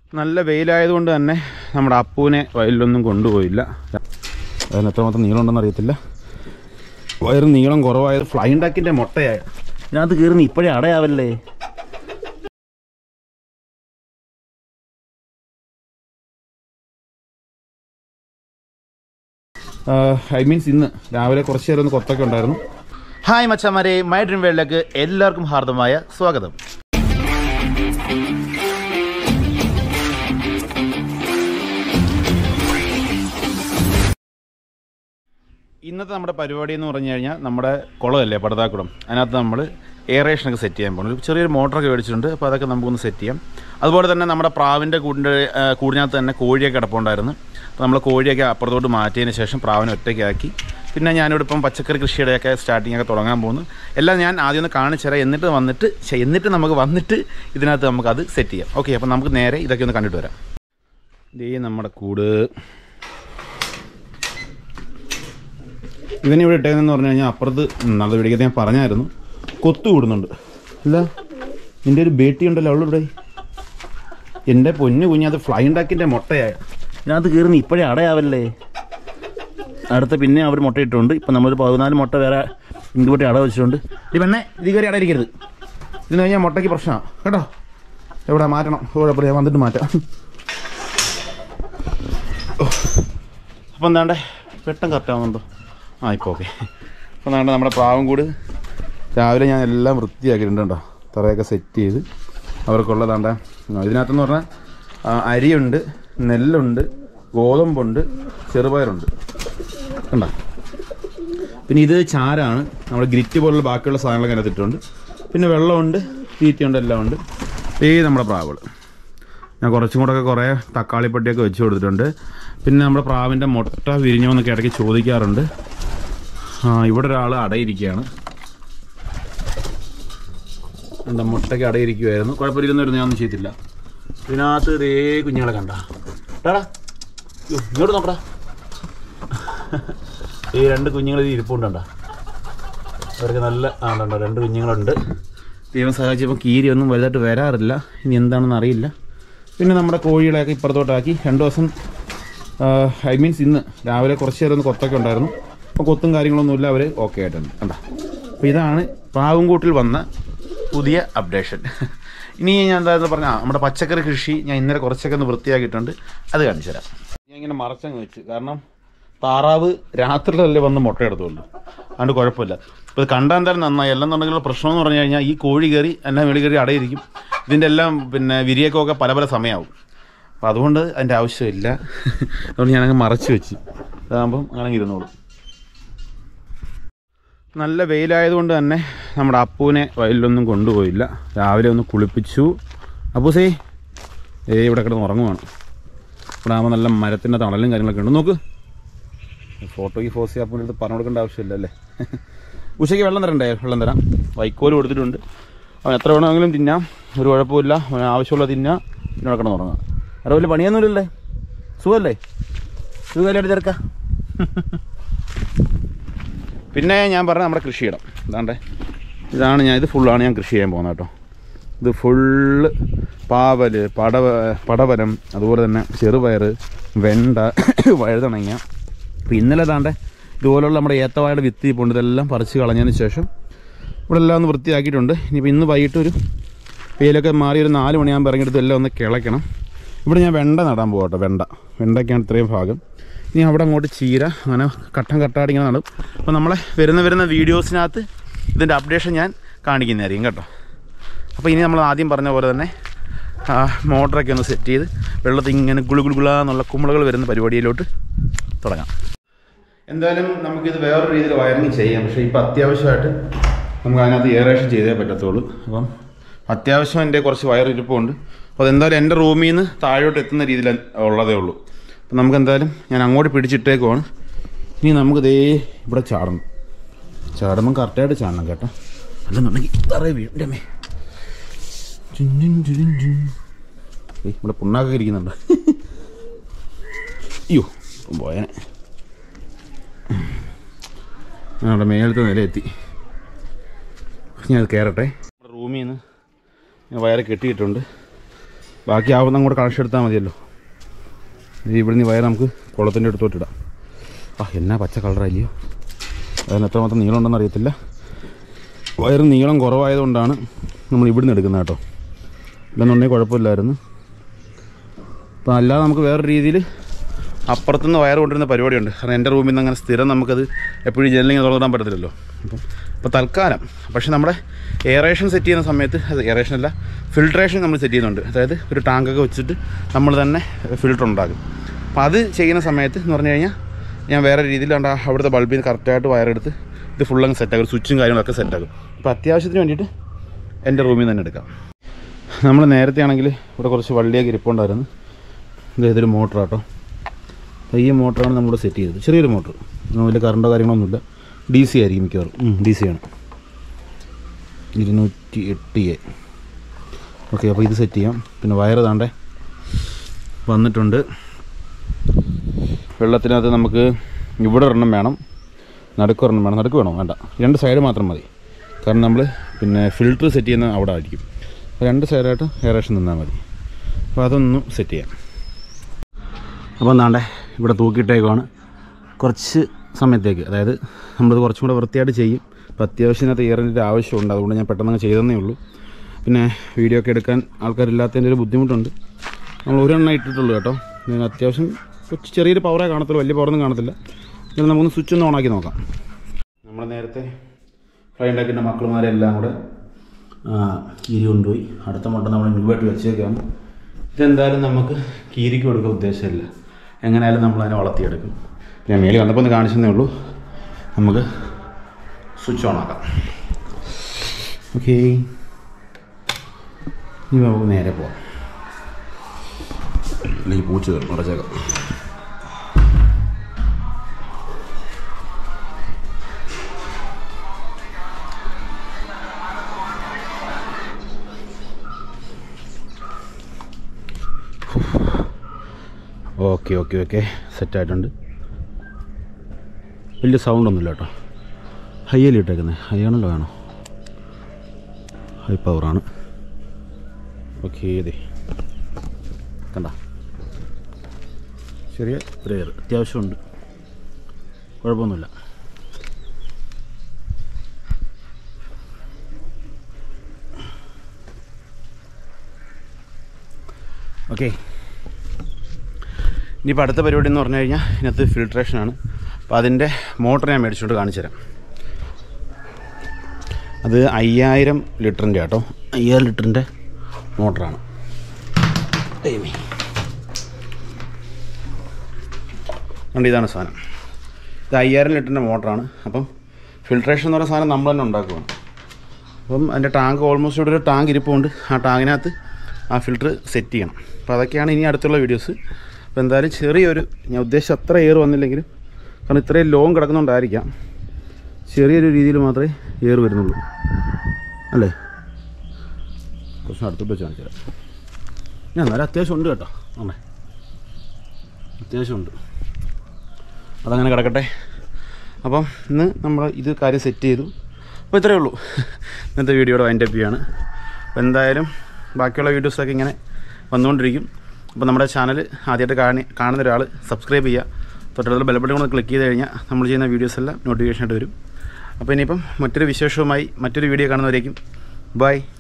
നല്ല വെയിലായതുകൊണ്ട് തന്നെ നമ്മുടെ അപ്പൂനെ വയലിലൊന്നും കൊണ്ടുപോയില്ല അതിന് എത്രമാത്രം നീളം ഉണ്ടെന്ന് അറിയത്തില്ല വയറ് നീളം കുറവായത് ഫ്ലൈൻ ഡാക്കിൻ്റെ മുട്ടയായ ഇതിനകത്ത് കയറുന്ന ഇപ്പോഴേ അടയാവല്ലേ ഐ മീൻസ് ഇന്ന് രാവിലെ കുറച്ച് നേരം ഒന്ന് കൊത്തൊക്കെ ഉണ്ടായിരുന്നു ഹായ് മച്ചമാരെ മൈ ഡ്രീം വേൾഡിലേക്ക് എല്ലാവർക്കും ഹാർദമായ സ്വാഗതം ഇന്നത്തെ നമ്മുടെ പരിപാടി എന്ന് പറഞ്ഞു കഴിഞ്ഞാൽ നമ്മുടെ കുളമല്ലേ പടതാക്കുളം അതിനകത്ത് നമ്മൾ എയറേഷനൊക്കെ സെറ്റ് ചെയ്യാൻ പോകുന്നു ഒരു ചെറിയൊരു മോട്ടറൊക്കെ മേടിച്ചിട്ടുണ്ട് അപ്പോൾ അതൊക്കെ നമുക്കൊന്ന് സെറ്റ് ചെയ്യാം അതുപോലെ തന്നെ നമ്മുടെ പ്രാവിൻ്റെ കൂടിൻ്റെ ആ, കൂടിനകത്ത് തന്നെ കോഴിയൊക്കെ കിടപ്പുണ്ടായിരുന്നു അപ്പോൾ നമ്മൾ കോഴിയൊക്കെ അപ്പുറത്തോട്ട് മാറ്റിയതിന് ശേഷം പ്രാവിനെ ഒറ്റയ്ക്കാക്കി പിന്നെ ഞാനിവിടെ ഇപ്പം പച്ചക്കറി കൃഷിയുടെയൊക്കെ സ്റ്റാർട്ടിംഗ് ഒക്കെ തുടങ്ങാൻ പോകുന്നു എല്ലാം ഞാൻ ആദ്യം ഒന്ന് കാണിച്ചു തരാം എന്നിട്ട് വന്നിട്ട് ശ്ശെ, എന്നിട്ട് നമുക്ക് വന്നിട്ട് ഇതിനകത്ത് നമുക്കത് സെറ്റ് ചെയ്യാം ഓക്കെ അപ്പോൾ നമുക്ക് നേരെ ഇതൊക്കെ ഒന്ന് കണ്ടിട്ട് വരാം ഇതേ നമ്മുടെ കൂട് ഇവനെ ഇവിടെ ഇട്ടേന്ന് പറഞ്ഞു കഴിഞ്ഞാൽ അപ്പുറത്ത് നല്ല പിടിക്കത്തെ ഞാൻ പറഞ്ഞായിരുന്നു കൊത്തു കൂടുന്നുണ്ട് അല്ല നിൻ്റെ ഒരു ബേട്ടി ഉണ്ടല്ലോ അവളിവിടെ എൻ്റെ പൊന്നു കുഞ്ഞത് ഫ്ലൈൻ ഡാക്കിൻ്റെ മുട്ടയായ ഇതിനകത്ത് കയറുന്ന ഇപ്പോഴേ അടയാവല്ലേ അടുത്ത പിന്നെ അവർ മുട്ടയിട്ടുണ്ട് ഇപ്പം നമ്മളൊരു പതിനാല് മുട്ട വേറെ ഇൻകുബട്ടി അട വെച്ചിട്ടുണ്ട് ഈ പെണ്ണെ ഇത് കയറി അടയിരിക്കരുത് ഇതിന് കഴിഞ്ഞാൽ മുട്ടയ്ക്ക് പ്രശ്നമാണ് കേട്ടോ എവിടെ മാറ്റണം കുഴപ്പമില്ല ഞാൻ വന്നിട്ട് മാറ്റാം അപ്പം എന്താണ്ടേ വെട്ടം കറക്റ്റ് ആവുന്നുണ്ടോ ആ ഇപ്പോൾ ഓക്കെ അപ്പോൾ എന്താണ്ട് നമ്മുടെ പ്രാവും കൂട് രാവിലെ ഞാൻ എല്ലാം വൃത്തിയാക്കിയിട്ടുണ്ട് കേട്ടോ തറയൊക്കെ സെറ്റ് ചെയ്ത് അവർക്കുള്ളതാണ്ട ഇതിനകത്തെന്ന് പറഞ്ഞാൽ ആ, അരിയുണ്ട് നെല്ലുണ്ട് ഗോതമ്പുണ്ട് ചെറുപയറുണ്ട് കണ്ടോ പിന്നെ ഇത് ചാരാണ് നമ്മുടെ ഗ്രിറ്റ് പോലുള്ള ബാക്കിയുള്ള സാധനങ്ങളൊക്കെ അതിനകത്ത് ഇട്ടിട്ടുണ്ട് പിന്നെ വെള്ളമുണ്ട് തീറ്റയുണ്ട് എല്ലാം ഉണ്ട് ഈ നമ്മുടെ പ്രാവുകൾ ഞാൻ കുറച്ചും കൂടെ ഒക്കെ കുറേ തക്കാളിപ്പട്ടിയൊക്കെ വെച്ച് കൊടുത്തിട്ടുണ്ട് പിന്നെ നമ്മുടെ പ്രാവിൻ്റെ മുട്ട വിരിഞ്ഞോ എന്നൊക്കെ ഇടയ്ക്ക് ചോദിക്കാറുണ്ട് ആ ഇവിടെ ഒരാൾ അടയിരിക്കുകയാണ് എന്താ മുട്ടയ്ക്ക് അടയിരിക്കുമായിരുന്നു കുഴപ്പമില്ലെന്നായിരുന്നു ഞാനൊന്നും ചെയ്തില്ല ഇതിനകത്ത് ഇതേ കുഞ്ഞുങ്ങളെ കണ്ട ടാടാ യ്യോ, ഇങ്ങോട്ട് നോക്കടാ ഈ രണ്ട് കുഞ്ഞുങ്ങൾ ഇത് ഇരിപ്പുണ്ടോ അവർക്ക് നല്ല ആ ഉണ്ടോ രണ്ട് കുഞ്ഞുങ്ങളുണ്ട് ദൈവം സഹായിച്ചപ്പോൾ കീരി ഒന്നും വലുതായിട്ട് വരാറില്ല ഇനി എന്താണെന്ന് അറിയില്ല പിന്നെ നമ്മുടെ കോഴികളെയൊക്കെ ഇപ്പുറത്തോട്ടാക്കി രണ്ട് ദിവസം ഐ മീൻസ് ഇന്ന് രാവിലെ കുറച്ച് നേരം ഒന്ന് കൊത്തൊക്കെ ഉണ്ടായിരുന്നു അപ്പോൾ കൊത്തും കാര്യങ്ങളൊന്നുമില്ല അവർ ഓക്കെ ആയിട്ടുണ്ട് കണ്ട അപ്പോൾ ഇതാണ് പാവുംകൂട്ടിൽ വന്ന പുതിയ അപ്ഡേഷൻ ഇനി ഞാൻ എന്താണെന്ന് പറഞ്ഞാൽ നമ്മുടെ പച്ചക്കറി കൃഷി ഞാൻ ഇന്നലെ കുറച്ചൊക്കെ ഒന്ന് വൃത്തിയാക്കിയിട്ടുണ്ട് അത് കാണിച്ചു തരാം ഞാൻ ഇങ്ങനെ മറച്ചങ്ങ് വെച്ച് കാരണം താറാവ് രാത്രിയിലല്ലേ വന്ന് മുട്ടയെടുത്തുള്ളൂ അതുകൊണ്ട് കുഴപ്പമില്ല ഇപ്പോൾ ഇത് കണ്ടാൽ എന്തായാലും നന്നായി അല്ലെന്നുണ്ടെങ്കിൽ പ്രശ്നം എന്ന് പറഞ്ഞു കഴിഞ്ഞാൽ ഈ കോഴി കയറി എല്ലാം വെളി കയറി അടയിരിക്കും ഇതിൻ്റെ എല്ലാം പിന്നെ വിരിയൊക്കെ പല പല സമയമാവും അപ്പോൾ അതുകൊണ്ട് അതിൻ്റെ ആവശ്യമില്ല അതുകൊണ്ട് ഞാനങ്ങ് മറച്ച് വെച്ച് അതാകുമ്പം അങ്ങനെ ഇരുന്നോളും നല്ല വെയിലായതുകൊണ്ട് തന്നെ നമ്മുടെ അപ്പൂനെ വയലിലൊന്നും കൊണ്ടുപോയില്ല രാവിലെ ഒന്ന് കുളിപ്പിച്ചു അപ്പൂസേ ഏ ഇവിടെ കിടന്ന് ഉറങ്ങുവാണ് ഇവിടെ ആകുമ്പോൾ നല്ല മരത്തിൻ്റെ തണലും കാര്യങ്ങളൊക്കെ ഉണ്ട് നോക്ക് ഫോട്ടോയ്ക്ക് ഫോസ് ചെയ്യാൻ അടുത്ത് പറഞ്ഞു കൊടുക്കേണ്ട ആവശ്യമില്ല അല്ലേ ഉച്ചയ്ക്ക് വെള്ളം തരണ്ടേ വെള്ളം തരാം വൈക്കോല് കൊടുത്തിട്ടുണ്ട് അവൻ എത്ര വേണമെങ്കിലും തിന്നാം ഒരു കുഴപ്പമില്ല അവൻ ആവശ്യമുള്ള തിന്നാം പിന്നെ കിടന്ന് ഉറങ്ങാം വേറെ വലിയ പണിയൊന്നുമില്ലല്ലേ സുഖമല്ലേ സുഖമല്ലേ ചേർക്ക പിന്നെ ഞാൻ പറഞ്ഞ നമ്മുടെ കൃഷിയിടം ഇതാണ്ടേ ഇതാണ് ഞാൻ ഇത് ഫുള്ളാണ് ഞാൻ കൃഷി ചെയ്യാൻ പോകുന്നത് കേട്ടോ ഇത് ഫുള്ള് പാവല് പടവ പടവലം അതുപോലെ തന്നെ ചെറുപയർ വെണ്ട വഴുതണങ്ങ അപ്പോൾ ഇന്നലെ താണ്ടെ ഇതുപോലുള്ള നമ്മുടെ ഏത്തവാഴയുടെ വിത്ത് ഇപ്പോൾ ഇതെല്ലാം പറിച്ച് കളഞ്ഞതിന് ശേഷം ഇവിടെ എല്ലാം ഒന്ന് വൃത്തിയാക്കിയിട്ടുണ്ട് ഇനിയിപ്പോൾ ഇന്ന് വൈകിട്ട് ഒരു വെയിലൊക്കെ മാറി ഒരു നാല് മണിയാകുമ്പോൾ ഇറങ്ങിയെടുത്ത് എല്ലാം ഒന്ന് കിളയ്ക്കണം ഇവിടെ ഞാൻ വെണ്ട നടാൻ പോകട്ടെ വെണ്ട വെണ്ടയ്ക്കാണ് ഇത്രയും ഭാഗം ഇനി അവിടെ അങ്ങോട്ട് ചീര അങ്ങനെ കട്ടം കട്ടാടി ഇങ്ങനെ നടും അപ്പോൾ നമ്മളെ വരുന്ന വരുന്ന വീഡിയോസിനകത്ത് ഇതിൻ്റെ അപ്ഡേഷൻ ഞാൻ കാണിക്കുന്നതായിരിക്കും കേട്ടോ അപ്പോൾ ഇനി നമ്മൾ ആദ്യം പറഞ്ഞ പോലെ തന്നെ ആ, മോട്ടറൊക്കെ ഒന്ന് സെറ്റ് ചെയ്ത് വെള്ളത്തിൽ ഇങ്ങനെ ഗുളു ഗുളു ഗുള എന്നുള്ള കുമ്പളകൾ വരുന്ന പരിപാടിയിലോട്ട് തുടങ്ങാം എന്തായാലും നമുക്കിത് വേറൊരു രീതിയിൽ വയറിങ് ചെയ്യാം പക്ഷേ ഇപ്പോൾ അത്യാവശ്യമായിട്ട് നമുക്ക് അതിനകത്ത് എയറേഷൻ ചെയ്തേ പറ്റത്തുള്ളൂ അപ്പം അത്യാവശ്യം എൻ്റെ കുറച്ച് വയർ ഇരിപ്പുണ്ട് അപ്പോൾ അതെന്തായാലും എൻ്റെ റൂമിൽ നിന്ന് താഴോട്ട് എത്തുന്ന രീതിയിൽ ഉള്ളതേ ഉള്ളൂ അപ്പം നമുക്ക് എന്തായാലും ഞാൻ അങ്ങോട്ട് പിടിച്ചിട്ടേക്കുവാണ് ഇനി നമുക്ക് ദേ ഇവിടെ ചാടണം ചാടുമ്പം കറക്റ്റായിട്ട് ചാടണം കേട്ടോ അല്ലെന്നുണ്ടെങ്കിൽ തറേ വീടിൻ്റെ അമ്മേ ചുൻ ചുൻ ചുൻ ചുൻ. ഏയ് ഇവിടെ പുണ്ണാക്കൊക്കെ ഇരിക്കുന്നുണ്ട് അയ്യോ ഇപ്പം പോയനെ ഞങ്ങളുടെ മേലത്തെ നില എത്തി ഞാൻ അത് കയറട്ടെ നമ്മുടെ റൂമിൽ നിന്ന് ഞാൻ വയറ് കെട്ടിയിട്ടുണ്ട് ബാക്കി ആവുന്ന അങ്ങോട്ട് കണക്ഷൻ എടുത്താൽ മതിയല്ലോ ഇത് ഇവിടുന്ന് ഈ വയർ നമുക്ക് കുളത്തിൻ്റെ അടുത്തോട്ടിടാം ആ എന്നാ പച്ച കളറായില്ലയോ അതിന് എത്രമാത്രം നീളം ഉണ്ടെന്ന് അറിയത്തില്ല വയറ് നീളം കുറവായതുകൊണ്ടാണ് നമ്മൾ ഇവിടുന്ന് എടുക്കുന്നത് കേട്ടോ ഇല്ലെന്നുണ്ടെങ്കിൽ കുഴപ്പമില്ലായിരുന്നു അപ്പോൾ അല്ലാതെ നമുക്ക് വേറൊരു രീതിയിൽ അപ്പുറത്തുനിന്ന് വയർ കൊണ്ടിരുന്ന പരിപാടിയുണ്ട് കാരണം എൻ്റെ റൂമിൽ നിന്ന് അങ്ങനെ സ്ഥിരം നമുക്കത് എപ്പോഴും ജനലിങ്ങനെ തുറന്നിടാൻ പറ്റത്തില്ലല്ലോ അപ്പം ഇപ്പോൾ തൽക്കാലം പക്ഷേ നമ്മുടെ എയറേഷൻ സെറ്റ് ചെയ്യുന്ന സമയത്ത് അത് എയറേഷൻ അല്ല ഫിൽട്രേഷൻ നമ്മൾ സെറ്റ് ചെയ്യുന്നുണ്ട് അതായത് ഒരു ടാങ്കൊക്കെ വെച്ചിട്ട് നമ്മൾ തന്നെ ഫിൽട്ടർ ഉണ്ടാക്കും അപ്പോൾ അത് ചെയ്യുന്ന സമയത്ത് എന്ന് പറഞ്ഞു കഴിഞ്ഞാൽ ഞാൻ വേറെ രീതിയിൽ കണ്ട അവിടുത്തെ ബൾബിൽ നിന്ന് കറക്റ്റായിട്ട് വയറെടുത്ത് ഇത് ഫുള്ളങ്ങ് സെറ്റാക്കും സ്വിച്ചും കാര്യങ്ങളൊക്കെ സെറ്റാക്കും അപ്പോൾ അത്യാവശ്യത്തിന് വേണ്ടിയിട്ട് എൻ്റെ റൂമിൽ നിന്ന് തന്നെ എടുക്കാം നമ്മൾ നേരത്തെ ആണെങ്കിൽ ഇവിടെ കുറച്ച് വള്ളിയൊക്കെ ഇരിപ്പുണ്ടായിരുന്നു ഇത് ഇതൊരു മോട്ടറാട്ടോ അപ്പോൾ ഈ മോട്ടറാണ് നമ്മൾ സെറ്റ് ചെയ്തത് ചെറിയൊരു മോട്ടർ വലിയ കറണ്ടോ കാര്യങ്ങളൊന്നുമില്ല ഡി സി ആയിരിക്കും മിക്കവാറും ഡി സി ആണ് ഇരുന്നൂറ്റി എട്ട് എ ഓക്കെ അപ്പോൾ ഇത് സെറ്റ് ചെയ്യാം പിന്നെ വയറ് താണ്ടേ വന്നിട്ടുണ്ട് വെള്ളത്തിനകത്ത് നമുക്ക് ഇവിടെ ഒരെണ്ണം വേണം നടുക്ക് ഒരെണ്ണം വേണം നടുക്ക് വേണോ വേണ്ട രണ്ട് സൈഡ് മാത്രം മതി കാരണം നമ്മൾ പിന്നെ ഫിൽറ്റർ സെറ്റ് ചെയ്യുന്ന അവിടെ ആയിരിക്കും അപ്പോൾ രണ്ട് സൈഡായിട്ട് എയറേഷൻ നിന്നാൽ മതി അപ്പോൾ അതൊന്ന് സെറ്റ് ചെയ്യാം അപ്പോൾ എന്താണ്ടേ ഇവിടെ തൂക്കിയിട്ടേക്കുവാണ് കുറച്ച് സമയത്തേക്ക് അതായത് നമ്മളിത് കുറച്ചും കൂടെ വൃത്തിയായിട്ട് ചെയ്യും അപ്പോൾ അത്യാവശ്യത്തിനകത്ത് എയറിൻ്റെ ആവശ്യമുണ്ട് അതുകൊണ്ട് ഞാൻ പെട്ടെന്ന് ചെയ്തതേ ഉള്ളൂ പിന്നെ വീഡിയോ ഒക്കെ എടുക്കാൻ ആൾക്കാരില്ലാത്തതിൻ്റെ ഒരു ബുദ്ധിമുട്ടുണ്ട് നമ്മൾ ഒരെണ്ണം ഇട്ടിട്ടുള്ളൂ കേട്ടോ ഇതിന് അത്യാവശ്യം കൊച്ചു ചെറിയൊരു പവറേ കാണത്തുള്ളൂ വലിയ പവറൊന്നും കാണത്തില്ല ഇതിൽ നമുക്കൊന്ന് സ്വിച്ച് ഒന്ന് ഓണാക്കി നോക്കാം നമ്മൾ നേരത്തെ ഫ്രൈ ഉണ്ടാക്കിൻ്റെ മക്കളുമാരെല്ലാം കൂടെ ആ, കീരി കൊണ്ടുപോയി അടുത്ത മുട്ട നമ്മൾ ഇൻവേർട്ട് വെച്ചേക്കാണ് ഇതെന്തായാലും നമുക്ക് കീരിക്ക് കൊടുക്കാൻ ഉദ്ദേശമില്ല എങ്ങനെയായാലും നമ്മൾ അതിനെ വളർത്തിയെടുക്കും ഞാൻ മേളിൽ വന്നപ്പോൾ ഒന്ന് കാണിച്ചതേ ഉള്ളൂ നമുക്ക് സ്വിച്ച് ഓൺ ആക്കാം ഓക്കേ ഇനി നമുക്ക് നേരെ പോവാം അല്ലെങ്കിൽ പൂച്ച കയറും അടച്ചേക്കാം ഓക്കെ ഓക്കെ ഓക്കെ സെറ്റായിട്ടുണ്ട് വലിയ സൗണ്ടൊന്നുമില്ല കേട്ടോ ഹൈയല്ലേ ഇട്ടേക്കുന്നത് ഹൈ ആണല്ലോ വേണോ ഹൈ പവറാണ് ഓക്കെ അതെ കണ്ട ചെറിയ ത്രേയർ അത്യാവശ്യമുണ്ട് കുഴപ്പമൊന്നുമില്ല ഓക്കെ ഇനിയിപ്പോൾ അടുത്ത പരിപാടി എന്ന് പറഞ്ഞു കഴിഞ്ഞാൽ ഇതിനകത്ത് ഫിൽട്രേഷനാണ് അപ്പോൾ അതിൻ്റെ മോട്ടർ ഞാൻ മേടിച്ചുകൊണ്ട് കാണിച്ചു തരാം അത് അയ്യായിരം ലിറ്ററിൻ്റെ കേട്ടോ അയ്യായിരം ലിറ്ററിൻ്റെ മോട്ടറാണ് ദൈവമേ. കണ്ട് ഇതാണ് സാധനം ഇത് അയ്യായിരം ലിറ്ററിൻ്റെ മോട്ടറാണ് അപ്പം ഫിൽട്രേഷൻ എന്ന് പറയുന്ന സാധനം നമ്മൾ തന്നെ ഉണ്ടാക്കുകയാണ് അപ്പം അതിൻ്റെ ടാങ്ക് ഓൾമോസ്റ്റ് ഇവിടെ ഒരു ടാങ്ക് ഇരിപ്പുണ്ട് ആ ടാങ്കിനകത്ത് ആ ഫിൽറ്റർ സെറ്റ് ചെയ്യണം അപ്പോൾ അതൊക്കെയാണ് ഇനി അടുത്തുള്ള വീഡിയോസ് അപ്പോൾ എന്തായാലും ചെറിയൊരു ഞാൻ ഉദ്ദേശിച്ച അത്ര എയർ വന്നില്ലെങ്കിലും കാരണം ഇത്രയും ലോങ് കിടക്കുന്നുണ്ടായിരിക്കാം ചെറിയൊരു രീതിയിൽ മാത്രമേ എയർ വരുന്നുള്ളൂ അല്ലേ കുറച്ച് അടുത്തോട്ട് വെച്ച് കാണിച്ചു തരാം ഞാൻ എന്നാലും അത്യാവശ്യം ഉണ്ട് കേട്ടോ ആണേ അത്യാവശ്യമുണ്ട് അതങ്ങനെ കിടക്കട്ടെ അപ്പം ഇന്ന് നമ്മൾ ഇത് കാര്യം സെറ്റ് ചെയ്തു അപ്പോൾ ഇത്രയേ ഉള്ളൂ ഇന്നത്തെ വീഡിയോയുടെ വൈൻഡപ്പ് ചെയ്യാണ് അപ്പോൾ എന്തായാലും ബാക്കിയുള്ള വീഡിയോസൊക്കെ ഇങ്ങനെ വന്നുകൊണ്ടിരിക്കും അപ്പോൾ നമ്മുടെ ചാനൽ ആദ്യമായിട്ട് കാണി കാണുന്ന ഒരാൾ സബ്സ്ക്രൈബ് ചെയ്യുക തൊട്ടടുത്തുള്ള ബെൽബട്ടൺ കൂടെ ക്ലിക്ക് ചെയ്ത് കഴിഞ്ഞാൽ നമ്മൾ ചെയ്യുന്ന വീഡിയോസ് എല്ലാം നോട്ടിഫിക്കേഷൻ ആയിട്ട് വരും അപ്പോൾ ഇനിയിപ്പം മറ്റൊരു വിശേഷവുമായി മറ്റൊരു വീഡിയോ കാണുന്നവരേക്കും ബൈ